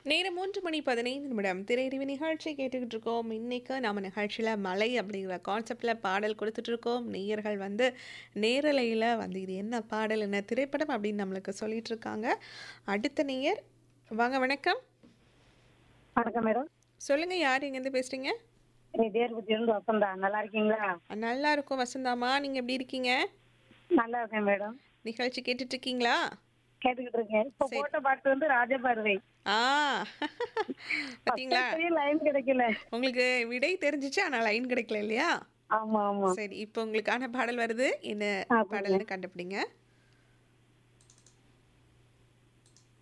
நேரம் மூன்று மணி பதினைந்து நிமிடம் திரையறிவு நிகழ்ச்சி கேட்டுக்கிட்டு இருக்கோம் இன்னைக்கு நம்ம நிகழ்ச்சியில் மலை அப்படிங்கிற கான்செப்டில் பாடல் கொடுத்துட்டு இருக்கோம் நேயர்கள் வந்து நேரலையில் வந்து இது என்ன பாடல் என்ன திரைப்படம் அப்படின்னு நம்மளுக்கு சொல்லிட்டு இருக்காங்க அடுத்த நேயர் வாங்க வணக்கம் வணக்கம் மேடம் சொல்லுங்க யார் இங்கேருந்து பேசுறீங்க தேர்புத்தியிலிருந்து வசந்தா நல்லா இருக்கீங்களா நல்லா இருக்கும் வசந்தாமா நீங்க எப்படி இருக்கீங்க நல்லா இருக்கேன் மேடம் நிகழ்ச்சி கேட்டுட்டு இருக்கீங்களா கேட்டுக்கிட்டு இருக்கேன் இப்போ போட்ட பாட்டு வந்து ராஜபார்வை ஆ பார்த்தீங்களா லைன் கிடைக்கல உங்களுக்கு விடை தெரிஞ்சிச்சு ஆனால் லைன் கிடைக்கல இல்லையா ஆமா ஆமா சரி இப்போ உங்களுக்கான பாடல் வருது என்ன ஆ, பாடல்னு கண்டுபிடிங்க